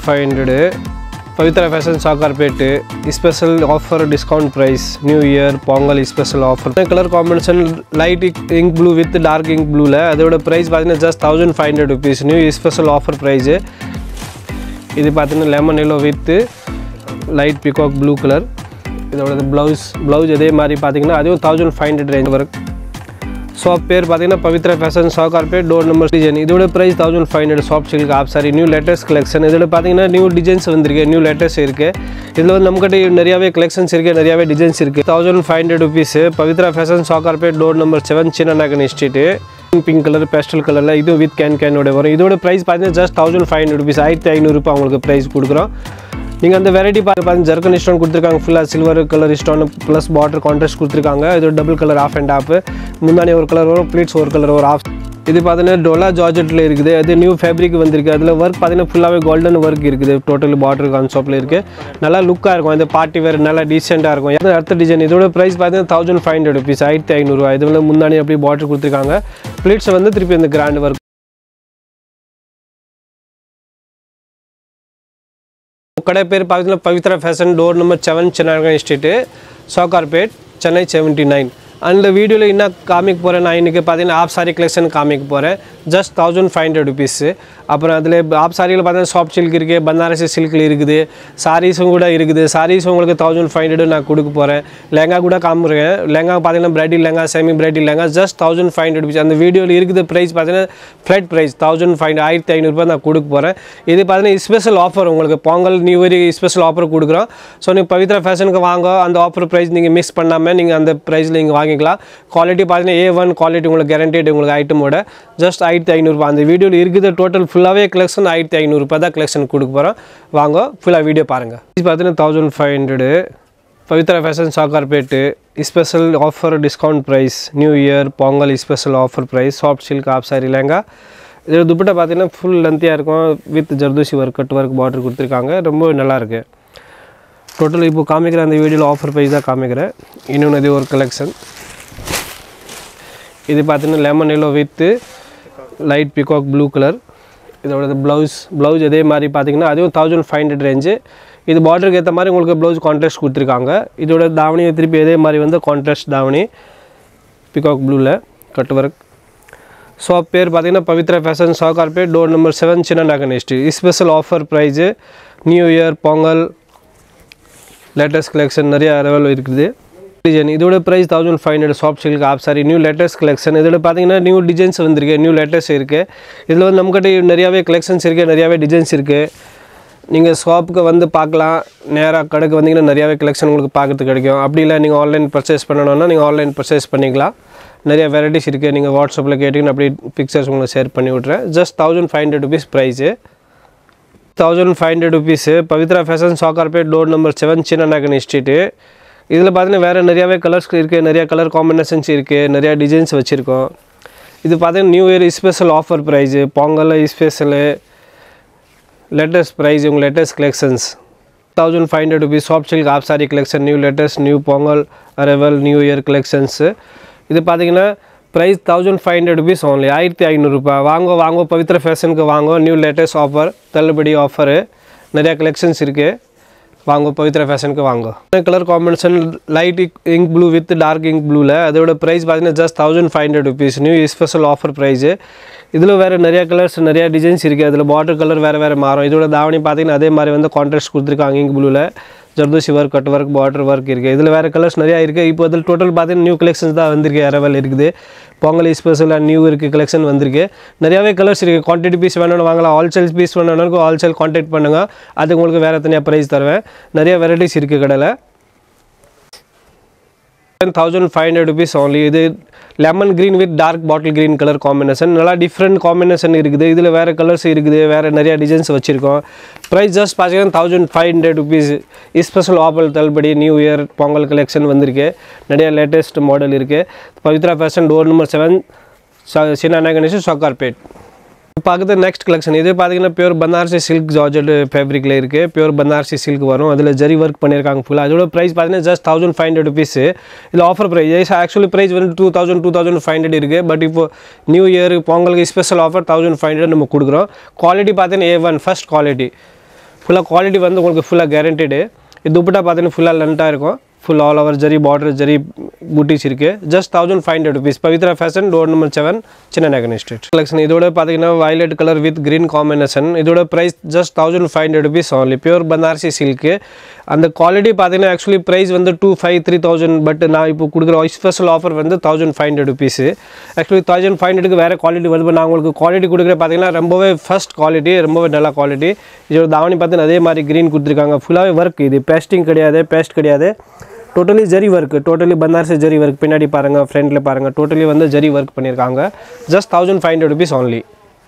five hundred Pavithra fashion Sowcarpet special offer discount price new year Pongal special offer colour combination light ink blue with dark ink ப்ளூவில் அதோட price பார்த்தீங்கன்னா just thousand five hundred rupees new special offer price இது பார்த்தீங்கன்னா lemon yellow with light peacock blue colour இதோட blouse blouse இதே மாதிரி பார்த்தீங்கன்னா அதுவும் தௌசண்ட் ஃபைவ் ஹண்ட்ரட் ரேஞ்ச் வரும் ஷாப் பேர் பார்த்தீங்கன்னா Pavithra fashion Sowcarpet door number design இதோட price thousand five hundred shop silk half sari new latest collection இதோட பார்த்தீங்கன்னா நியூ டிசைன்ஸ் வந்திருக்கு நியூ லேட்டஸ்ட் இருக்குது இதில் வந்து நம்மகிட்ட நிறையாவே கலெக்ஷன்ஸ் இருக்குது நிறையாவே டிசைன்ஸ் இருக்குது thousand five hundred rupees Pavithra fashion Sowcarpet door number seven Chinna Naicken street pink colour pastel கலரில் இது வித் கேன் கேனோட வரும் இதோட ப்ரைஸ் பார்த்தீங்கன்னா just thousand five hundred rupees ஆயிரத்தி ஐநூறுரூபா உங்களுக்கு ப்ரைஸ் கொடுக்குறோம் நீங்கள் அந்த வெரைட்டி பார்த்து பார்த்து ஜர்க்கன் ஸ்டோன் கொடுத்துருக்காங்க ஃபுல்லாக silver colour stone plus border contrast கொடுத்துருக்காங்க இது double colour half and half முந்தானி ஒரு கலர் வரும் ப்ளீட்ஸ் ஒரு கலர் ஒரு ஆஃப் இது பார்த்தீங்கன்னா டொலா ஜார்ஜெட்டில் இருக்குது அது நியூ ஃபேப்ரிக் வந்திருக்கு அதில் ஒர்க் பார்த்தீங்கன்னா ஃபுல்லாகவே கோல்டன் ஒர்க் இருக்குது டோட்டல் பார்டர் கான்செப்டில் இருக்குது நல்லா லுக்காக இருக்கும் இந்த பார்ட்டி வேர் நல்லா டீசெண்டாக இருக்கும் இது அடுத்த டிசைன் இதோட ப்ரைஸ் பார்த்தீங்கன்னா தௌசண்ட் ஃபைவ் ஹண்ட்ரட் ருபீஸ் ஆயிரத்தி ஐநூறுரூவா இது வந்து முந்தானி அப்படி பார்டர் கொடுத்துருக்காங்க ப்ளீட்ஸ் வந்து திருப்பி இந்த கிராண்ட் ஒர்க் கடை பேர் பார்த்தீங்கன்னா Pavithra fashion door number seven Chennai street Sowcarpet Chennai seventy nine அந்த வீடியோவில் என்ன காமிக்க போகிறேன் நான் இன்றைக்கி பார்த்தீங்கன்னா ஆப் சாரி கலெக்ஷன் காமிக்க போகிறேன் just thousand five hundred rupees அப்புறம் அதில் ஆப் சாரியில் பார்த்தீங்கன்னா சாஃப்ட் சில்க் இருக்குது பனாரசி சில்கில் இருக்குது சாரீஸும் கூட இருக்குது சாரீஸ் உங்களுக்கு தௌசண்ட் ஃபைவ் ஹண்ட்ரட் நான் கொடுக்க போகிறேன் லெங்கா கூட காமிக்கிறேன் லெங்கா பார்த்தீங்கன்னா bridal lehenga semi bridal lehenga just thousand five hundred rupees அந்த வீடியோவில் இருக்குது ப்ரைஸ் பார்த்தீங்கன்னா ஃப்ளைட் ப்ரைஸ் தௌசண்ட் ஃபைவ் ஆயிரத்தி ஐநூறுரூபா நான் கொடுக்க போகிறேன் இது பார்த்தீங்கன்னா ஸ்பெஷல் ஆஃபர் உங்களுக்கு Pongal new year special offer கொடுக்குறோம் ஸோ நீங்கள் பவித்ரா ஃபேஷனுக்கு வாங்க அந்த ஆஃபர் ப்ரைஸ் நீங்கள் மிஸ் பண்ணாமல் நீங்கள் அந்த ப்ரைஸில் நீங்கள் வாங்கிக்கலாம் குவாலிட்டி பார்த்தீங்கன்னா ஏ ஒன் குவாலிட்டி உங்களுக்கு கேரண்டட் உங்களுக்கு ஐட்டமோட ஜஸ்ட் ஆயிரத்தி ஐநூறுரூபா அந்த வீடியோவில் இருக்குது டோட்டல் ஃபுல்லாகவே கலெக்ஷன் ஆயிரத்தி ஐநூறுரூபா தான் கலெக்ஷன் கொடுக்க போகிறோம் வாங்க ஃபுல்லாக வீடியோ பாருங்கள் இது பார்த்தீங்கன்னா thousand five hundred Pavithra fashion Sowcarpet special offer discount price new year Pongal special offer price soft silk half sari lehenga இதில் துப்பட்டா பார்த்தீங்கன்னா ஃபுல் லென்த்தியாக இருக்கும் with zardozi work cut work border கொடுத்துருக்காங்க ரொம்ப நல்லாயிருக்கு டோட்டல் இப்போ காமிக்கிற அந்த வீடியோவில் ஆஃபர் ப்ரைஸ் தான் காமிக்கிறேன் இன்னொன்று இது ஒரு கலெக்ஷன் இது பார்த்தீங்கன்னா lemon yellow with light peacock blue colour இதோட ப்ளவுஸ் ப்ளவுஸ் இதே மாதிரி பார்த்தீங்கன்னா அதுவும் தௌசண்ட் ஃபைவ் ஹண்ட்ரட் ரேஞ்சு இது பார்டருக்கு ஏற்ற மாதிரி உங்களுக்கு ப்ளவுஸ் கான்ட்ராஸ்ட் கொடுத்துருக்காங்க இதோட தாவணி திருப்பி இதே மாதிரி வந்து கான்ட்ராஸ்ட் தாவணி பிகாக் ப்ளூவில் கட் ஒர்க் ஷாப் பேர் பார்த்தீங்கன்னா Pavithra fashion Sowcarpet door number seven Chinna Naicken street special offer price new year Pongal latest collection நிறைய அவைலபிள் இருக்குது டிசைன் இதோட price thousand five hundred soft silk half sari new latest collection இதோட பார்த்தீங்கன்னா நியூ டிசைன்ஸ் வந்திருக்கு நியூ லேட்டஸ்ட் இருக்குது இதில் வந்து நம்மக்கிட்ட நிறையாவே கலெக்ஷன்ஸ் இருக்குது நிறையாவே டிசைன்ஸ் இருக்குது நீங்கள் ஷாப்புக்கு வந்து பார்க்கலாம் நேராக கடைக்கு வந்தீங்கன்னா நிறையாவே கலெக்ஷன் உங்களுக்கு பார்க்கறதுக்கு கிடைக்கும் அப்படி இல்லை நீங்கள் ஆன்லைன் பர்ச்சேஸ் பண்ணணும்னா நீங்கள் ஆன்லைன் பர்ச்சேஸ் பண்ணிக்கலாம் நிறைய வெரைட்டிஸ் இருக்குது நீங்கள் வாட்ஸ்அப்பில் கேட்டிங்கன்னா அப்படி பிக்சர்ஸ் உங்களுக்கு ஷேர் பண்ணி விட்றேன் just thousand five hundred rupees price thousand five hundred rupees Pavithra fashion Sowcarpet door number seven Chinna Naicken street இதில் பார்த்தீங்கன்னா வேறு நிறையாவே கலர்ஸ் இருக்குது நிறையா கலர் காம்பினேஷன்ஸ் இருக்குது நிறையா டிசைன்ஸ் வச்சுருக்கோம் இது பார்த்தீங்கன்னா new year special offer price Pongal special latest price உங்கள் latest collections thousand five hundred rupees soft silk half sari collection new latest new Pongal arrival new year collections இது பார்த்தீங்கன்னா price thousand five hundred rupees only ஆயிரத்தி ஐநூறுரூபா வாங்க வாங்க பவித்ரா ஃபேஷனுக்கு வாங்க new latest offer தள்ளுபடி ஆஃபரு நிறையா கலெக்ஷன்ஸ் இருக்குது வாங்க பவித்ரா ஃபேஷனுக்கு வாங்க colour combination light ink blue with dark ink ப்ளூவில் அதோட ப்ரைஸ் பார்த்தீங்கன்னா just thousand five hundred rupees new special offer price இதில் வேறு நிறையா கலர்ஸ் நிறையா டிசைன்ஸ் இருக்குது அதில் பார்டர் கலர் வேறு வேறு மாறும் இதோட தாவணி பார்த்தீங்கன்னா அதே மாதிரி வந்து கான்ட்ராஸ்ட் கொடுத்துருக்காங்க இங்க் ப்ளூவில் zardozi work cut work border work இருக்குது இதில் வேறு கலர்ஸ் நிறையா இருக்குது இப்போ அதில் டோட்டல் பார்த்தீங்கன்னா நியூ கலெக்ஷன்ஸ் தான் வந்திருக்கு அரவல் இருக்குது பொங்கல் ஸ்பெஷலாக நியூ இருக்குது கலெக்ஷன் வந்திருக்கு நிறையாவே கலர்ஸ் இருக்குது குவான்டிட்டி பீஸ் வேணும்னு வாங்கலாம் ஆல்சேல் பீஸ் வேணும்னாலும் ஆல்சேல் கான்டாக்ட் பண்ணுங்கள் அதுக்கு உங்களுக்கு வேறு தனியாக ப்ரைஸ் தருவேன் நிறைய வெரைட்டிஸ் இருக்குது கடையில் thousand five hundred rupees only இது lemon green with dark bottle green colour combination நல்லா டிஃப்ரெண்ட் காம்பினேஷன் இருக்குது இதில் வேறு கலர்ஸ் இருக்குது வேறு நிறைய டிசைன்ஸ் வச்சுருக்கோம் ப்ரைஸ் ஜஸ்ட் பார்த்தீங்கன்னா thousand five hundred rupees special offer தள்ளுபடி நியூ இயர் பொங்கல் கலெக்ஷன் வந்திருக்கு நிறைய லேட்டஸ்ட் மாடல் இருக்குது Pavithra fashion door number seven Chinna Ganesh Sowcarpet பார்க்குறது நெக்ஸ்ட் கலெக்ஷன் இது பார்த்தீங்கன்னா பியூர் பனாரசி சில்க் ஜார்ஜெட் ஃபேப்ரிக்கில் இருக்குது பியூர் பனாரசி சில்க் வரும் அதில் ஜரி ஒர்க் பண்ணியிருக்காங்க ஃபுல்லாக அதோட ப்ரைஸ் பார்த்தீங்கன்னா just thousand five hundred rupees இது ஆஃபர் ப்ரைஸ் ஆக்சுவலி ப்ரைஸ் வந்து two thousand two thousand five hundred இருக்குது பட் இப்போ நியூ இயர் பொங்கலுக்கு special offer thousand five hundred நம்ம கொடுக்குறோம் குவாலிட்டி பார்த்தீங்கன்னா ஏ ஒன் ஃபஸ்ட் குவாலிட்டி ஃபுல்லாக குவாலிட்டி வந்து உங்களுக்கு ஃபுல்லாக கேரண்டடு இது துப்பட்டா பார்த்தீங்கன்னா ஃபுல்லாக லென்ட்டாக இருக்கும் full all over zari border zari butis இருக்குது just thousand five hundred rupees Pavithra fashion door number seven Chinna Naicken street collection இதோட பார்த்தீங்கன்னா violet colour with green combination இதோட price just thousand five hundred rupees only pure Banarasi silk அந்த குவாலிட்டி பார்த்தீங்கன்னா ஆக்சுவலி ப்ரைஸ் வந்து two five three thousand but நான் இப்போ கொடுக்குற special offer வந்து thousand five hundred rupees actually thousand five ஹண்ட்ரடுக்கு வேறு குவாலிட்டி வருது but நான் உங்களுக்கு குவாலிட்டி கொடுக்குற பார்த்தீங்கன்னா ரொம்பவே ஃபர்ஸ்ட் குவாலிட்டி ரொம்பவே நல்ல குவாலிட்டி இதோட தாவணி பார்த்தீங்கன்னா அதே மாதிரி க்ரீன் கொடுத்துருக்காங்க ஃபுல்லாகவே ஒர்க் இது பேஸ்டிங் கிடையாது பேஸ்ட் கிடையாது totally zari work totally Banarasi zari work பின்னாடி பாருங்கள் ஃப்ரண்ட்டில் பாருங்கள் டோட்டலி வந்து ஜரி ஒர்க் பண்ணியிருக்காங்க just thousand five hundred rupees only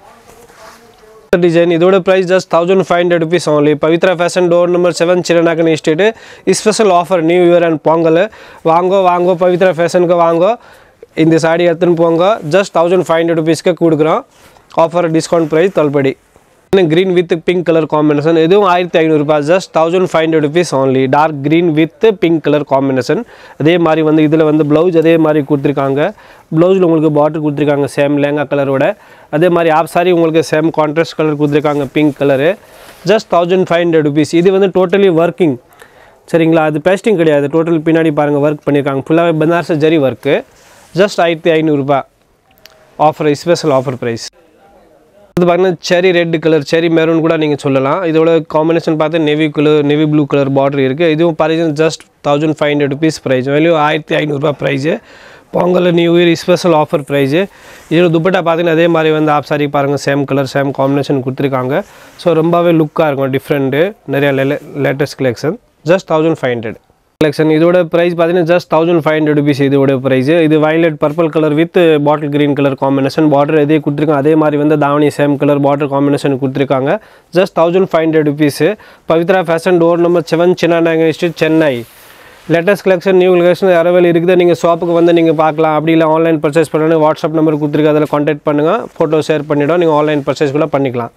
design இதோட price just thousand five hundred rupees only Pavithra fashion door number seven Chinnanaicken estate special offer new year and Pongal வாங்கோ வாங்கோ பவித்ரா ஃபேஷனுக்கு வாங்கோ இந்த சாடி எடுத்துன்னு போங்க ஜஸ்ட் தௌசண்ட் ஃபைவ் ஹண்ட்ரட் ருபீஸ்க்கு கொடுக்குறோம் ஆஃபர் டிஸ்கவுண்ட் ப்ரைஸ் தள்ளுபடி green with pink colour combination இதுவும் ஆயிரத்தி ஐநூறுரூபா just thousand five hundred rupees only dark green with pink colour combination அதே மாதிரி வந்து இதில் வந்து ப்ளவுஸ் அதே மாதிரி கொடுத்துருக்காங்க ப்ளவுஸில் உங்களுக்கு பாட்டில் கொடுத்துருக்காங்க சேம் லேங்கா கலரோட அதே மாதிரி ஆப் சாரி உங்களுக்கு சேம் கான்ட்ராஸ்ட் கலர் கொடுத்துருக்காங்க pink colour just thousand five hundred rupees இது வந்து டோட்டலி ஒர்க்கிங் சரிங்களா அது பேஸ்டிங் கிடையாது டோட்டல் பின்னாடி பாருங்கள் ஒர்க் பண்ணியிருக்காங்க ஃபுல்லாகவே பனாரஸ் ஜரி ஒர்க்கு ஜஸ்ட் ஆயிரத்தி ஐநூறுரூபா ஆஃபர் ஸ்பெஷல் ஆஃபர் ப்ரைஸ் இது பார்த்தீங்கன்னா செரி ரெட் கலர் செரி மெரூன் கூட நீங்கள் சொல்லலாம் இதோட காம்பினேஷன் பார்த்து navy colour navy blue colour border இருக்குது இதுவும் price just thousand five hundred rupees price value ஆயிரத்தி ஐநூறுரூபா price Pongal new year special offer price இதோட துப்பட்டா பார்த்தீங்கன்னா அதே மாதிரி வந்து ஆப் சாரி பாருங்கள் சேம் கலர் சேம் காம்பினேஷன் கொடுத்துருக்காங்க ஸோ ரொம்பவே லுக்காக இருக்கும் டிஃப்ரெண்ட்டு நிறையா latest collection just thousand five hundred collection இதோட ப்ரைஸ் பார்த்தீங்கன்னா just thousand five hundred rupees இதோட ப்ரைஸ் இது violet purple colour with bottle green colour combination border இதே கொடுத்துருக்காங்க அதே மாதிரி வந்து தாவணி சேம் கலர் பார்டர் காம்பினேஷன் கொடுத்துருக்காங்க just thousand five hundred rupees Pavithra fashion door number seven Chinnanaicken street Chennai latest collection new collection available இருக்குது நீங்கள் ஷாப்புக்கு வந்து நீங்கள் பார்க்கலாம் அப்படி இல்லை ஆன்லைன் பர்ச்சேஸ் பண்ணணும் வாட்ஸ்அப் நம்பர் கொடுத்துருக்கு அதில் கான்டாக்ட் பண்ணுங்கள் ஃபோட்டோ ஷேர் பண்ணிவிடும் நீங்கள் ஆன்லைன் பர்ச்சேஸ் கூட பண்ணிக்கலாம்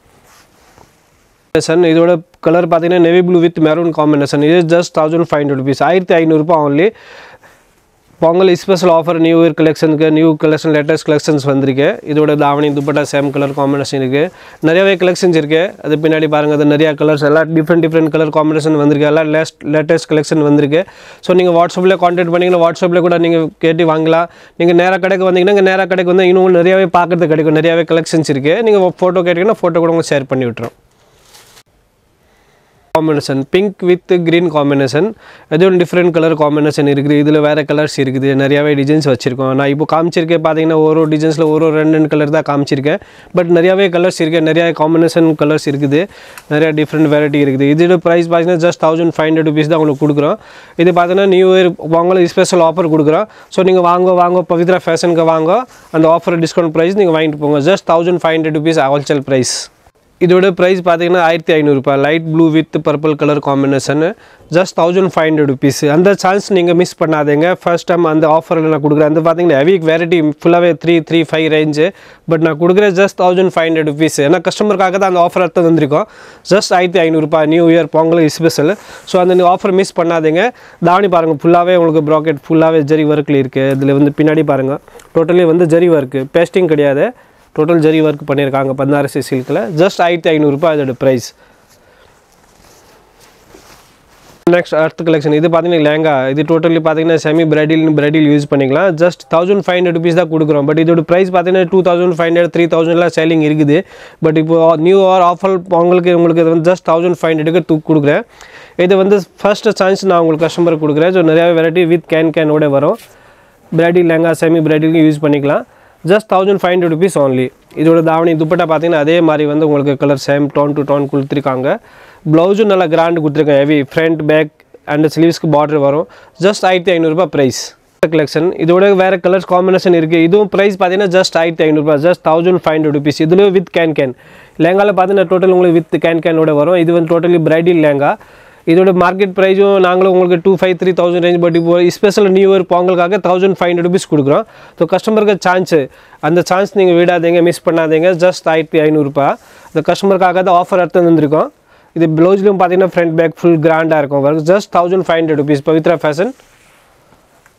சன் இதோட கலர் பார்த்தீங்கன்னா navy blue with maroon combination இது just thousand five hundred rupees ஆயிரத்தி ஐநூறுரூபா only Pongal special offer new year கலெக்ஷனுக்கு நியூ கலெக்ஷன் லேட்டஸ்ட் கலெக்ஷன்ஸ் வந்திருக்கு இதோட தாவணி துப்பட்டா சேம் கலர் காம்பினேஷன் இருக்குது நிறையவே கலெக்ஷன்ஸ் இருக்குது அது பின்னாடி பாருங்கள் அது நிறையா கலர்ஸ் எல்லாம் டிஃப்ரெண்ட் டிஃப்ரெண்ட் கலர் காம்பினேஷன் வந்திருக்கு எல்லாம் லேஸ்ட் லேட்டஸ்ட் கலெக்ஷன் வந்திருக்கு ஸோ நீங்கள் வாட்ஸ்அப்பில் கான்டாக்ட் பண்ணிங்கன்னா வாட்ஸ்அப்பில் கூட நீங்கள் கேட்டு வாங்கலாம் நீங்கள் நேராக கடைக்கு வந்தீங்கன்னா இங்கே நேராக கடைக்கு வந்து இன்னும் நிறையாவே பார்க்குறது கிடைக்கும் நிறையாவே கலெக்ஷன்ஸ் இருக்குது நீங்கள் ஃபோட்டோ கேட்டிங்கன்னா ஃபோட்டோ கூட உங்களுக்கு ஷேர் பண்ணி விட்டுரும் combination pink with green combination அது ஒரு டிஃப்ரெண்ட் கலர் காம்பினேஷன் இருக்குது இதில் வேறு கலர்ஸ் இருக்குது நிறையாவே டிசைன்ஸ் வச்சுருக்கோம் நான் இப்போ காமிச்சிருக்கேன் பார்த்தீங்கன்னா ஒரு ஒரு டிசைன்ஸில் ஒரு ஒரு ரெண்டு ரெண்டு கலர் தான் காமிச்சிருக்கேன் பட் நிறையாவே கலர்ஸ் இருக்குது நிறையா காம்பினேஷன் கலர்ஸ் இருக்குது நிறையா டிஃப்ரெண்ட் வெரைட்டி இருக்குது இதோட ப்ரைஸ் பார்த்தீங்கன்னா just thousand five hundred rupees தான் உங்களுக்கு கொடுக்குறோம் இது பார்த்தீங்கன்னா நியூ இயர் உங்களுக்கு ஸ்பெஷல் ஆஃபர் கொடுக்குறோம் ஸோ நீங்கள் வாங்க வாங்க பவித்ரா ஃபேஷனுக்கு வாங்க அந்த ஆஃபர் டிஸ்கவுண்ட் ப்ரைஸ் நீங்கள் வாங்கிட்டு போங்க just thousand five hundred rupees wholesale price இதோட ப்ரைஸ் பார்த்தீங்கன்னா ஆயிரத்தி ஐநூறுரூபா light blue with purple colour combination just thousand five hundred rupees அந்த சான்ஸ் நீங்கள் மிஸ் பண்ணாதீங்க ஃபர்ஸ்ட் டைம் அந்த ஆஃபரில் நான் கொடுக்குறேன் அந்த பார்த்தீங்கன்னா ஹெவி வெரைட்டி ஃபுல்லாகவே three three five range but நான் கொடுக்குற just thousand five hundred rupees ஏன்னா கஸ்டமருக்காக தான் அந்த ஆஃபர் எடுத்து வந்திருக்கோம் ஜஸ்ட் ஆயிரத்தி ஐநூறுரூபா new year Pongal special so அந்த ஆஃபர் மிஸ் பண்ணாதீங்க தாவணி பாருங்கள் ஃபுல்லாகவே உங்களுக்கு ப்ராக்கெட் ஃபுல்லாகவே ஜரி ஒர்க்கில் இருக்குது இதில் வந்து பின்னாடி பாருங்கள் டோட்டலி வந்து ஜரி ஒர்க்கு பேஸ்டிங் கிடையாது டோட்டல் ஜரி ஒர்க் பண்ணியிருக்காங்க பன்னாரசி சில்கில் ஜஸ்ட் ஆயிரத்தி ஐநூறுரூபா அதோட ப்ரைஸ் நெக்ஸ்ட் அடுத்த கலெக்ஷன் இது பார்த்தீங்கன்னா லேங்கா இது டோட்டலி பார்த்தீங்கன்னா செமி பிரைடில் பிரைடில் யூஸ் பண்ணிக்கலாம் just thousand five hundred rupees தான் கொடுக்குறோம் பட் இதோட ப்ரைஸ் பார்த்தீங்கன்னா two thousand five hundred three தௌசண்ட்லாம் சேலிங் இருக்குது பட் இப்போ நியூ ஆர் ஆஃபர் உங்களுக்கு உங்களுக்கு இது வந்து ஜஸ்ட் தௌசண்ட் ஃபைவ் ஹண்ட்ரடுக்கு தூக்கு கொடுக்குறேன் இது வந்து ஃபர்ஸ்ட் சான்ஸ் நான் உங்களுக்கு கஸ்டமருக்கு கொடுக்குறேன் ஸோ நிறையா வெரைட்டி வித் கேன் கேனோட வரும் பிரைடில் லேங்கா செமி பிரைடிலுக்கு யூஸ் பண்ணிக்கலாம் just thousand five hundred rupees only இதோட தாவணி துப்பட்டா பார்த்தீங்கன்னா அதே மாதிரி வந்து உங்களுக்கு colour same tone to tone கொடுத்துருக்காங்க ப்ளவுஸும் நல்லா கிராண்ட் கொடுத்துருக்காங்க ஹெவி ஃப்ரண்ட் பேக் அண்ட் ஸ்லீவ்ஸ்க்கு பார்டர் வரும் ஜஸ்ட் ஆயிரத்தி ஐநூறுரூபா ப்ரைஸ் கலெக்ஷன் இதோட வேறு கலர்ஸ் காம்பினேஷன் இருக்குது இதுவும் ப்ரைஸ் பார்த்தீங்கன்னா ஜஸ்ட் ஆயிரத்தி ஐநூறுரூபா just thousand five hundred rupees இதுலேயும் வித் கேன் கேன் லேங்காவில் பார்த்தீங்கன்னா டோட்டல் உங்களுக்கு வித் கேன் கேனோட வரும் இது வந்து டோட்டலி பிரைடில் லேங்கா இதோட மார்க்கெட் ப்ரைஸும் நாங்களும் உங்களுக்கு two five three thousand range but இப்போ ஸ்பெஷல் நியூ இயர் பொங்கலுக்காக தௌசண்ட் ஃபைவ் ஹண்ட்ரட் ருபீஸ் கொடுக்குறோம் ஸோ கஸ்டமருக்கு சான்ஸு அந்த சான்ஸ் நீங்கள் விடாதீங்க மிஸ் பண்ணாதீங்க ஜஸ்ட் ஆயிரத்தி ஐநூறுரூபா இந்த கஸ்டமருக்காக தான் ஆஃபர் எடுத்து வந்திருக்கோம் இது ப்ளவுஸ்லையும் பார்த்தீங்கன்னா ஃப்ரண்ட் பேக் ஃபுல் கிராண்டாக இருக்கும் just thousand five hundred rupees Pavithra fashion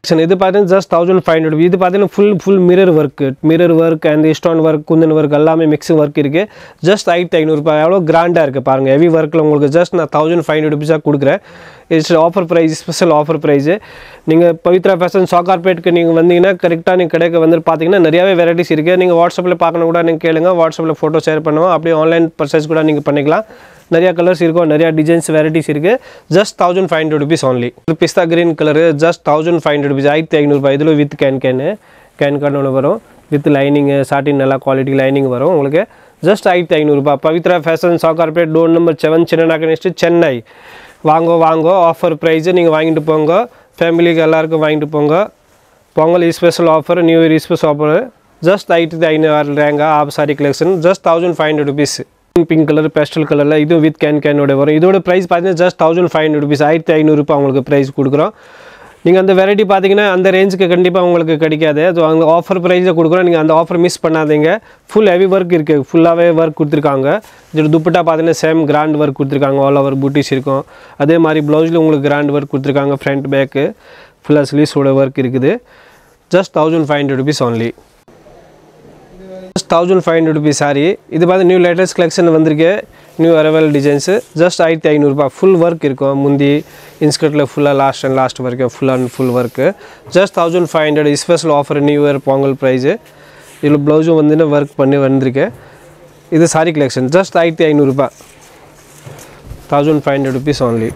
section இது பார்த்தீங்கன்னா ஜஸ்ட் தௌசண்ட் ஃபைவ் ஹண்ட்ரட் இது பார்த்தீங்கன்னா full full mirror work mirror work and stone work kundan work எல்லாமே மிக்ஸிங் ஒர்க் இருக்குது ஜஸ்ட் ஆயிரத்தி ஐநூறுரூபா எவ்வளோ கிராண்டாக இருக்குது பாருங்கள் ஹெவி ஒர்க்கில் உங்களுக்கு ஜஸ்ட் நான் தௌசண்ட் ஃபைவ் ஹண்ட்ரட் ருபீஸாக கொடுக்குறேன் it's offer price special offer price நீங்கள் பவித்ரா ஃபேஷன் சாக்கார்பேட்டுக்கு நீங்கள் வந்தீங்கன்னா கரெக்டாக நீங்கள் கடைக்கு வந்து பார்த்தீங்கன்னா நிறையாவே வெரைட்டிஸ் இருக்குது நீங்கள் வாட்ஸ்அப்பில் பார்க்கணும் கூட நீங்கள் கேளுங்க வாட்ஸ்அப்பில் ஃபோட்டோ ஷேர் பண்ணுவோம் அப்படியே ஆன்லைன் பர்ச்சேஸ் கூட நீங்கள் பண்ணிக்கலாம் நிறையா கலர்ஸ் இருக்கும் நிறையா டிசைன்ஸ் வெரைட்டிஸ் இருக்குது just thousand five hundred rupees only பிஸ்தா green colour just thousand five hundred rupees ஆயிரத்தி ஐநூறுபா இதில் வித் கேன் கேனு கேன் கேன் ஒன்று வரும் வித் லைனிங்கு சாட்டின் நல்லா குவாலிட்டி லைனிங் வரும் உங்களுக்கு ஜஸ்ட் ஆயிரத்தி ஐநூறுரூபா Pavithra fashion Sowcarpet door number seven Chinna நெக்ஸ்ட் சென்னை வாங்கோ வாங்கோ ஆஃபர் ப்ரைஸு நீங்கள் வாங்கிட்டு போங்க ஃபேமிலிக்கு எல்லாருக்கும் வாங்கிட்டு போங்க Pongal special offer new year special offer just eight ஐநூறு ரேங்கா of sari collection just thousand five hundred rupees pink colour pastel கலரில் இதுவும் வித் கேன் கேனோட வரும் இதோட ப்ரைஸ் பார்த்தீங்கன்னா just thousand five hundred rupees ஆயிரத்தி ஐநூறுரூபா உங்களுக்கு ப்ரைஸ் கொடுக்குறோம் நீங்கள் அந்த வெரைட்டி பார்த்தீங்கன்னா அந்த ரேஞ்சுக்கு கண்டிப்பாக உங்களுக்கு கிடைக்காது ஸோ அந்த ஆஃபர் ப்ரைஸில் கொடுக்குறோம் நீங்கள் அந்த ஆஃபர் மிஸ் பண்ணாதீங்க ஃபுல் ஹெவி ஒர்க் இருக்குது ஃபுல்லாகவே ஒர்க் கொடுத்துருக்காங்க இதோட துப்பட்டா பார்த்தீங்கன்னா சேம் கிராண்ட் ஒர்க் கொடுத்துருக்காங்க ஆல் ஓவர் பூட்டிஸ் இருக்கும் அதே மாதிரி ப்ளவுஸில் உங்களுக்கு கிராண்ட் ஒர்க் கொடுத்துருக்காங்க ஃப்ரண்ட் பேக்கு ஃபுல்லாக ஸ்லீவ்ஸோட ஒர்க் இருக்குது just thousand five hundred rupees only just thousand five hundred rupees sari இது பார்த்து நியூ லேட்டஸ்ட் கலெக்ஷன் வந்திருக்கு நியூ அரைவல் டிசைன்ஸு ஜஸ்ட் ஆயிரத்தி ஐநூறுரூபா ஃபுல் ஒர்க் இருக்கும் முந்தி இன்ஸ்கர்ட்டில் ஃபுல்லாக லாஸ்ட் அண்ட் லாஸ்ட் வரைக்கும் full and full work just thousand five hundred special offer new year Pongal price இதில் ப்ளவுஸும் வந்து ஒர்க் பண்ணி வந்திருக்கு இது சாரி கலெக்ஷன் ஜஸ்ட் ஆயிரத்தி ஐநூறுரூபா thousand five hundred rupees only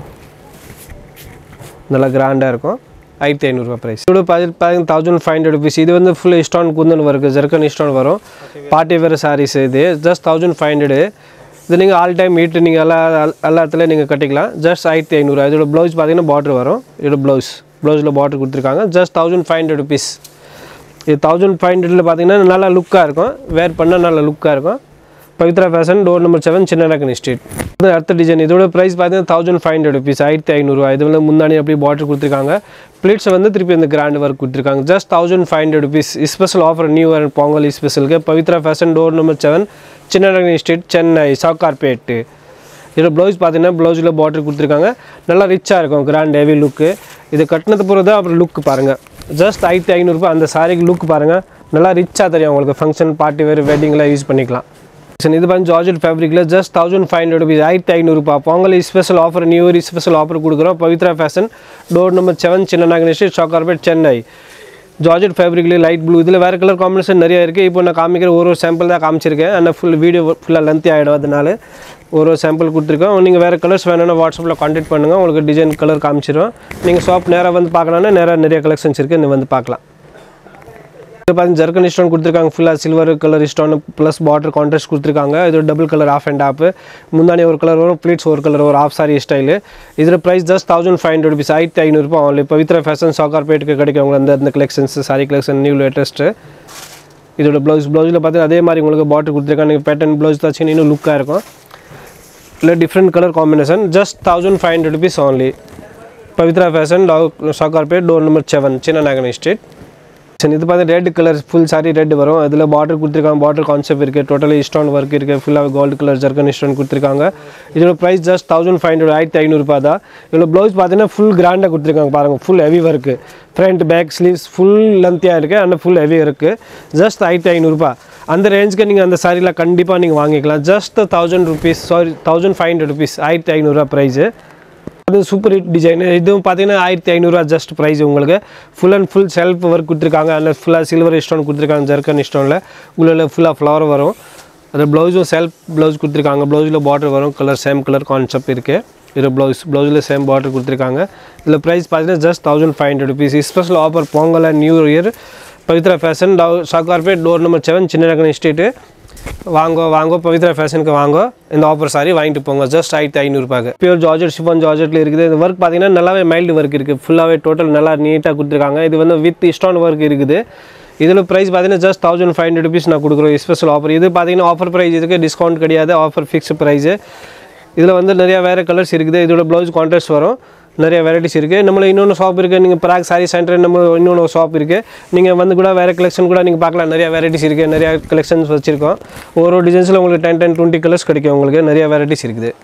நல்லா கிராண்டாக இருக்கும் ஆயிரத்தி ஐநூறுரூவா ப்ரைஸ் இதோட பார்த்தீங்கன்னா தௌசண்ட் ஃபைவ் ஹண்ட்ரட் ருபீஸ் இது வந்து full stone kundan work zircon stone வரும் பார்ட்டி வேர் சாரீஸ் இது ஜஸ்ட் தௌசண்ட் ஃபைவ் ஹண்ட்ரடு இது நீங்கள் ஆல் டைம் வீட்டு நீங்கள் எல்லா எல்லா இடத்துலையும் நீங்கள் கட்டிக்கலாம் ஜஸ்ட் ஆயிரத்தி ஐநூறு இதோட ப்ளவுஸ் பார்த்தீங்கன்னா பார்டர் வரும் இதோட ப்ளவுஸ் ப்ளவுஸில் பார்டர் கொடுத்துருக்காங்க just thousand five hundred rupees இது தௌசண்ட் ஃபைவ் ஹண்ட்ரடில் பார்த்தீங்கன்னா நல்லா லுக்காக இருக்கும் வேர் பண்ணால் நல்லா லுக்காக இருக்கும் Pavithra fashion door number seven Chinna Naicken street இது அடுத்த டிசைன் இதோட ப்ரைஸ் பார்த்தீங்கன்னா தௌசண்ட் ஃபைவ் ஹண்ட்ரட் ருபீஸ் ஆயிரத்தி ஐநூறுரூவா இது வந்து முந்தானி அப்படி பாட்டில் கொடுத்துருக்காங்க பிளேட்ஸ் வந்து திருப்பி இந்த கிராண்ட் ஒர்க் கொடுத்துருக்காங்க just thousand five hundred rupees special offer new year Pongal ஸ்பெஷலுக்கு Pavithra fashion door number seven Chinna Naicken street Chennai சாக்கார்பேட்டு இதில் ப்ளவுஸ் பார்த்தீங்கன்னா ப்ளவுஸில் பார்டர் கொடுத்துருக்காங்க நல்லா ரிச்சாக இருக்கும் கிராண்ட் ஹெவி லுக்கு இது கட்டினது போகிறது அப்புறம் லுக் பாருங்கள் ஜஸ்ட் ஆயிரத்தி ஐநூறுரூபா அந்த சாரிக்கு லுக் பாருங்கள் நல்லா ரிச்சாக தெரியும் உங்களுக்கு ஃபங்க்ஷன் பார்ட்டி வேறு வெட்டிங்லாம் யூஸ் பண்ணிக்கலாம் இது வந்து ஜார்ஜெட் ஃபேப்ரிக்கில் just thousand five hundred rupees ஆயிரத்தி ஐநூறுரூபா Pongal special offer new year special offer கொடுக்குறோம் Pavithra fashion door number seven Chinna நாகனேஷ் ஷாக்கார்பேட் சென்னை ஜார்ஜெட் ஃபேப்ரிக்லேயே லைட் ப்ளூ இதில் வேறு கலர் காம்பினேஷன் நிறைய இருக்குது இப்போ நான் காமிக்கிற ஒரு ஒரு சாம்பிள் தான் காமிச்சிருக்கேன் ஆனால் ஃபுல் வீடியோ ஃபுல்லாக லென்த்தி ஆகிடும் அதனால ஒரு ஒரு சாம்பிள் கொடுத்துருக்கோம் நீங்கள் வேறு கலர்ஸ் வேணும்னா வாட்ஸ்அப்பில் கான்டாக்ட் பண்ணுங்கள் உங்களுக்கு டிசைன் கலர் காமிச்சிடும் நீங்கள் ஷாப் நேராக வந்து பார்க்கணுன்னா நேராக நிறைய கலெக்ஷன்ஸ் இருக்குது நீங்கள் வந்து பார்க்கலாம் இது பார்த்தீங்கன்னா ஜர்கன் ஸ்டோன் கொடுத்துருக்காங்க ஃபுல்லாக silver colour stone plus border contrast கொடுத்துருக்காங்க இது double colour half and half முந்தானி ஒரு கலர் வரும் ப்ளீட்ஸ் ஒரு கலர் ஒரு ஆஃப் சாரி ஸ்டைலு இதில் price just thousand five hundred rupees ஆயிரத்தி ஐநூறுரூபா ஆன்லி பவித்ரா ஃபேஷன் சாக்கார்பேட்டுக்கு கிடைக்கும் உங்களுக்கு அந்த அந்த collections sari collection new latest இதோட ப்ளவுஸ் ப்ளவுஸில் பார்த்தீங்கன்னா அதே மாதிரி உங்களுக்கு பார்டர் கொடுத்துருக்காங்க நீங்கள் பேட்டர்ன் ப்ளவுஸ் தான் இன்னும் லுக்காக இருக்கும் இல்லை different colour combination just thousand five hundred rupees only Pavithra fashion Sowcarpet door number seven Chinna Naicken street சரி இது பார்த்து red colour full sari red வரும் அதில் பார்டர் கொடுத்துருக்காங்க பார்டர் கான்செப்ட் இருக்குது டோட்டலி ஸ்டோன் ஒர்க் இருக்குது ஃபுல்லாக கோல்டு கலர் ஜர்கன் ஸ்டோன் கொடுத்துருக்காங்க இதோட price just thousand five hundred ஆயிரத்தி ஐநூறுரூபா தான் இதில் ப்ளவுஸ் பார்த்தீங்கன்னா ஃபுல் கிராண்டாக கொடுத்துருக்காங்க பாருங்கள் full heavy work front back sleeves full லென்த்தியாக இருக்குது அண்ட் ஃபுல் ஹெவி இருக்குது ஜஸ்ட் ஆயிரத்தி ஐநூறுரூபா அந்த ரேஞ்சுக்கு நீங்கள் அந்த சாரியில் கண்டிப்பாக நீங்கள் வாங்கிக்கலாம் just thousand rupees sari thousand five hundred rupees ஆயிரத்தி ஐநூறுரூவா ப்ரைஸு அது சூப்பர் ஹிட் டிசைன் இதுவும் பார்த்தீங்கன்னா ஆயிரத்தி ஐநூறுரூவா ஜஸ்ட் ப்ரைஸ் உங்களுக்கு full and full self work கொடுத்துருக்காங்க அதில் ஃபுல்லாக சில்வர் ஸ்டோன் கொடுத்துருக்காங்க ஜர்கன் ஸ்டோனில் உள்ள ஃபுல்லாக ஃப்ளவர் வரும் அது ப்ளவுஸும் செல்ஃப் ப்ளவுஸ் கொடுத்துருக்காங்க ப்ளவுஸில் பார்டர் வரும் கலர் சேம் கலர் கான்செப்ட் இருக்குது இது ப்ளவுஸ் ப்ளவுஸில் சேம் பார்டர் கொடுத்துருக்காங்க இதில் ப்ரைஸ் பார்த்தீங்கன்னா just thousand five hundred rupees special offer Pongal and new year Pavithra fashion Sowcarpet door number seven Chinna Naicken street வாங்கோ வாங்கோ பவித்ரா ஃபேஷனுக்கு வாங்கோ இந்த ஆஃபர் சாரி வாங்கிட்டு போங்க ஜஸ்ட் ஆயிரத்தி ஐநூறுபாக்கு பியூர் ஜார்ஜெட் ஷிஃபான் ஜார்ஜெட்டில் இருக்குது இந்த ஒர்க் பார்த்தீங்கன்னா நல்லாவே மைல்டு ஒர்க் இருக்குது ஃபுல்லாகவே டோட்டல் நல்லா நீட்டாக கொடுத்துருக்காங்க இது வந்து வித் ஸ்டோன் ஒர்க் இருக்குது இதில் ப்ரைஸ் பார்த்தீங்கன்னா just thousand five hundred rupees நான் கொடுக்குறோம் ஸ்பெஷல் ஆஃபர் இது பார்த்தீங்கன்னா ஆஃபர் ப்ரைஸ் இதுக்கு டிஸ்கவுண்ட் கிடையாது ஆஃபர் ஃபிக்ஸ் ப்ரைஸு இதில் வந்து நிறையா வேறு கலர்ஸ் இருக்குது இதோட ப்ளவுஸ் கான்ட்ராஸ்ட் வரும் நிறைய வெரைட்டிஸ் இருக்குது நம்மள இன்னொன்று ஷாப் இருக்குது நீங்கள் ப்ராக் சாரி சென்டர் நம்ம இன்னொன்று ஷாப் இருக்குது நீங்கள் வந்து கூட வேறு கலெக்ஷன் கூட நீங்கள் பார்க்கலாம் நிறைய வெரைட்டிஸ் இருக்குது நிறைய கலெக்ஷன்ஸ் வச்சுருக்கோம் ஒரு ஒரு டிசைன்ஸில் உங்களுக்கு டென் டென் டுவெண்ட்டி கலர்ஸ் கிடைக்கும் உங்களுக்கு நிறைய வெரைட்டிஸ் இருக்குது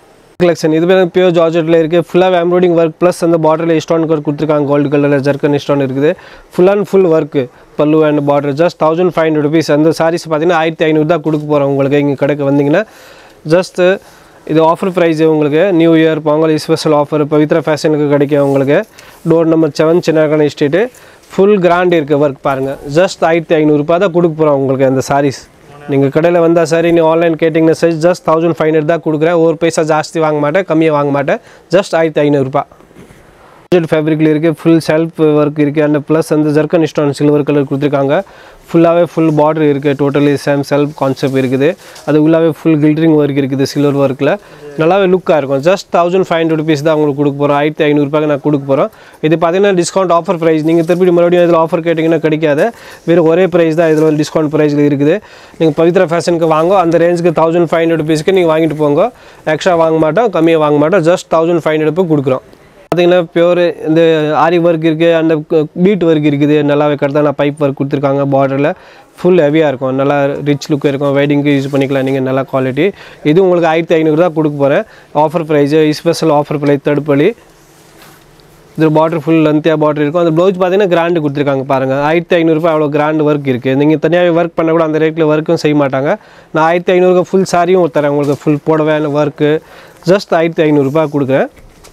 கலெக்ஷன் இது பேர் பியூர் ஜார்ஜெட்டில் இருக்குது ஃபுல்லாக எம்ப்ராய்டிங் ஒர்க் ப்ளஸ் அந்த பார்டரில் ஸ்டோன் ஒர்க் கொடுத்துருக்காங்க கோல்டு கலரில் ஜர்க்கன் ஸ்டோன் இருக்குது full and full work pallu and border just thousand five hundred rupees அந்த சாரீஸ் பார்த்தீங்கன்னா ஆயிரத்தி ஐநூறு தான் கொடுக்க போகிறோம் உங்களுக்கு இங்கே கடைக்கு வந்தீங்கன்னா ஜஸ்ட்டு இது ஆஃபர் ப்ரைஸ் உங்களுக்கு new year Pongal special offer Pavithra ஃபேஷனுக்கு கிடைக்கும் உங்களுக்கு door number seven Chinna street full grand இருக்குது ஒர்க் பாருங்கள் ஜஸ்ட் ஆயிரத்தி ஐநூறுரூபா தான் கொடுக்க போகிறோம் உங்களுக்கு அந்த சாரீஸ் நீங்கள் கடையில் வந்தால் சரி நீ ஆன்லைன் கேட்டிங்கன்னா சரி ஜஸ்ட் தௌசண்ட் ஃபைவ் ஹண்ட்ரட் தான் கொடுக்குறேன் ஒரு பைசா ஜாஸ்தி வாங்க மாட்டேன் கம்மியாக வாங்க மாட்டேன் ஜஸ்ட் ஆயிரத்தி ஐநூறுரூபா ஜெட் ஃபேப்ரிக்கில் இருக்குது ஃபுல் செல்ஃப் ஒர்க் இருக்குது அண்ட் ப்ளஸ் அந்த ஜர்க்கன் ஸ்டோன் சில்வர் கலர் கொடுத்துருக்காங்க ஃபுல்லாகவே ஃபுல் பார்டர் இருக்குது டோட்டலி சேம் செல்ஃப் கான்செப்ட் இருக்குது அது உள்ளாவே ஃபுல் கில்ட்ரிங் ஒர்க் இருக்குது சில்வர் ஒர்க்கில் நல்லாவே லுக்காக இருக்கும் just thousand five hundred rupees தான் உங்களுக்கு கொடுக்க போகிறோம் ஆயிரத்தி ஐநூறுரூபாய்க்கு நான் கொடுக்க போகிறோம் இது பார்த்தீங்கன்னா டிஸ்கவுண்ட் ஆஃபர் ப்ரைஸ் நீங்கள் திருப்பி மறுபடியும் இதில் ஆஃபர் கேட்டிங்கன்னா கிடைக்காது வெறும் ஒரே ப்ரைஸ் தான் இதில் டிஸ்கவுண்ட் ப்ரைஸில் இருக்குது நீங்கள் பவித்ரா ஃபேஷனுக்கு வாங்க அந்த ரேஞ்சுக்கு தௌசண்ட் ஃபைவ் ஹண்ட்ரட் ருபீஸ்க்கு நீங்கள் வாங்கிட்டு போங்க எக்ஸ்ட்ரா வாங்க மாட்டோம் கம்மியாக வாங்க மாட்டோம் ஜஸ்ட் தௌசண்ட் ஃபைவ் ஹண்ட்ரட் கொடுக்குறோம் பார்த்தீங்கன்னா பியூர் இந்த ஆரி ஒர்க் இருக்குது அந்த பீட் ஒர்க் இருக்குது நல்லாவே கரெக்டாக பைப் ஒர்க் கொடுத்துருக்காங்க பார்டரில் ஃபுல் ஹெவியாக இருக்கும் நல்லா ரிச் லுக் இருக்கும் வெட்டிங்க்கு யூஸ் பண்ணிக்கலாம் நீங்கள் நல்லா குவாலிட்டி இது உங்களுக்கு ஆயிரத்தி ஐநூறு தான் கொடுக்க போகிறேன் offer price special offer price தடுப்பலி இது பார்டர் ஃபுல் லென்த்தியாக பார்டர் இருக்கும் அந்த ப்ளவுஸ் பார்த்தீங்கன்னா கிராண்டு கொடுத்துருக்காங்க பாருங்கள் ஆயிரத்தி ஐநூறுரூபா அவ்வளோ கிராண்ட் ஒர்க் இருக்குது நீங்கள் தனியாகவே ஒர்க் பண்ண கூட அந்த ரேட்டில் ஒர்க்கும் செய்ய மாட்டாங்க நான் ஆயிரத்தி ஐநூறுக்கு ஃபுல் சாரியும் தரேன் உங்களுக்கு ஃபுல் போடவே ஒர்க்கு ஜஸ்ட் ஆயிரத்தி ஐநூறுரூபா கொடுக்குறேன்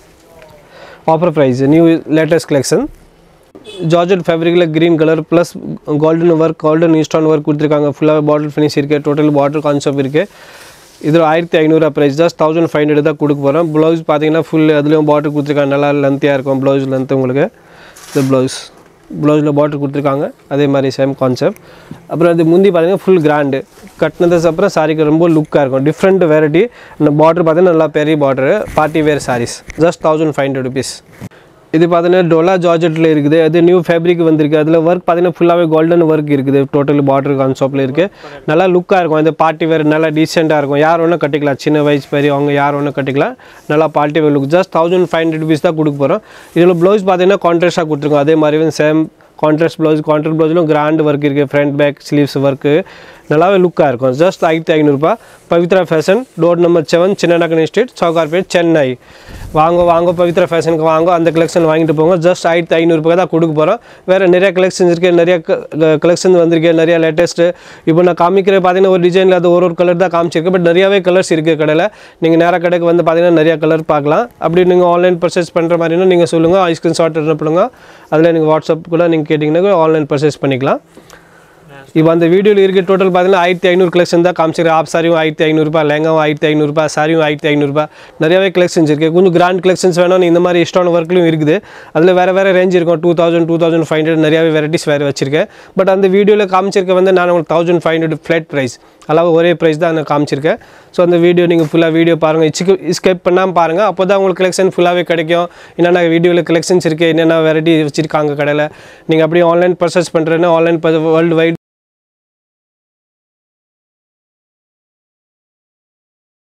offer price new latest collection georgette ஃபேப்ரிக்கில் green colour plus golden work golden stone work கொடுத்துருக்காங்க ஃபுல்லாக பாட்டில் ஃபினிஷ் இருக்குது டோட்டல் பாட்டில் கான்செப்ட் இருக்குது இதில் ஆயிரத்தி ஐநூறுரூவா price just thousand five hundred தான் கொடுக்க போகிறோம் ப்ளவுஸ் பார்த்தீங்கன்னா ஃபுல் அதுலேயும் பாட்டில் கொடுத்துருக்காங்க நல்லா லென்த்தியாக இருக்கும் ப்ளவுஸ் லென்த் உங்களுக்கு இந்த ப்ளவுஸ் ப்ளவுஸில் பாட்டில் கொடுத்துருக்காங்க அதே மாதிரி சேம் கான்செப்ட் அப்புறம் அது முந்தி பார்த்தீங்கன்னா ஃபுல் கிராண்டு கட்டினதுக்கு அப்புறம் சாரிக்கு ரொம்ப லுக்காக இருக்கும் டிஃப்ரெண்ட் வெரைட்டி அந்த பார்டர் பார்த்தீங்கன்னா நல்லா பெரிய border party wear saris just thousand five hundred rupees இது பார்த்தீங்கன்னா டொலா ஜார்ஜெட்டில் இருக்குது அது நியூ ஃபேப்ரிக் வந்திருக்கு அதில் ஒர்க் பார்த்தீங்கன்னா ஃபுல்லாகவே கோல்டன் ஒர்க் இருக்குது டோட்டல் பார்டர் கான்செப்டில் இருக்குது நல்லா லுக்காக இருக்கும் இந்த பார்ட்டி வேர் நல்லா டீசெண்டாக இருக்கும் யார் வேணால் கட்டிக்கலாம் சின்ன வயசு பெரியவங்க யார் வேணால் கட்டிக்கலாம் நல்லா party wear look just thousand five hundred rupees தான் கொடுக்க போகிறோம் இதில் ப்ளவுஸ் பார்த்தீங்கன்னா கான்ட்ராஸ்டாக கொடுத்துருக்கோம் அதே மாதிரி சேம் கான்ட்ராஸ்ட் ப்ளவுஸ் கான்ட்ராஸ்ட் ப்ளவுஸ்லும் கிராண்ட் ஒர்க் இருக்குது ஃப்ரண்ட் பேக் ஸ்லீவ்ஸ் ஒர்க்கு நல்லாவே லுக்காக இருக்கும் ஜஸ்ட் ஆயிரத்தி ஐநூறுரூபா Pavithra fashion door number seven Chinna Naicken street Sowcarpet Chennai வாங்க வாங்க பவித்ரா ஃபேஷனுக்கு வாங்க அந்த கலெக்ஷன் வாங்கிட்டு போங்க ஜஸ்ட் ஆயிரத்தி ஐநூறுரூபா தான் கொடுக்க போகிறோம் வேறு நிறைய கலெக்ஷன்ஸ் இருக்குது நிறைய கலெக்ஷன் வந்திருக்கு நிறைய லேட்டஸ்ட்டு இப்போ நான் காமிக்கிற பார்த்தீங்கன்னா ஒரு டிசைனில் அது ஒரு ஒரு கலர் தான் காமிச்சிருக்கு பட் நிறையாவே கலர்ஸ் இருக்குது கடையில் நீங்கள் நேராக கடைக்கு வந்து பார்த்தீங்கன்னா நிறைய கலர் பார்க்கலாம் அப்படி நீங்கள் ஆன்லைன் பர்ச்சேஸ் பண்ணுற மாதிரினா நீங்கள் சொல்லுங்கள் ஐஸ்கிரீம் ஷார்ட் அனுப்புங்க அதில் நீங்கள் வாட்ஸ்அப் கூட நீங்கள் கேட்டிங்கன்னா ஆன்லைன் பர்ச்சேஸ் பண்ணிக்கலாம் இப்போ அந்த வீடியோவில் இருக்க டோட்டல் பார்த்தீங்கன்னா ஆயிரத்தி ஐநூறு கலெக்ஷன் தான் காமிச்சிருக்கேன் ஆப் சாரியும் ஆயிரத்தி ஐநூறுரூபா லெங்காவும் ஆயிரத்தி ஐநூறுரூபா சாரியும் ஆயிரத்தி ஐநூறுரூபா நிறையவே கலெக்ஷன்ஸ் இருக்குது கொஞ்சம் கிராண்ட் கலெக்ஷன்ஸ் வேணும் இந்த மாதிரி இஷ்டான ஒர்க்லையும் இருக்குது அதில் வேறு வேறு ரேஞ்ச் இருக்கும் two thousand two thousand five hundred நிறையாவே வெரைட்டிஸ் வேறு வச்சிருக்கேன் பட் அந்த வீடியோவில் காமிச்சிருக்க வந்து நான் உங்களுக்கு thousand five hundred flat price அளவு ஒரே ப்ரைஸ் தான் நான் காமிச்சிருக்கேன் ஸோ அந்த வீடியோ நீங்கள் ஃபுல்லாக வீடியோ பாருங்கள் இச்சுக்கு ஸ்கிப் பண்ணாமல் பாருங்கள் அப்போ தான் உங்களுக்கு கலெக்ஷன் ஃபுல்லாகவே கிடைக்கும் என்னென்ன வீடியோவில் கலெக்ஷன்ஸ் இருக்குது என்னென்ன வெரைட்டி வச்சுருக்காங்க கடையில் நீங்கள் அப்படியே ஆன்லைன் பர்ச்சேஸ் பண்ணுறேன்னா ஆன்லைன் வேர்ல்டு வைட்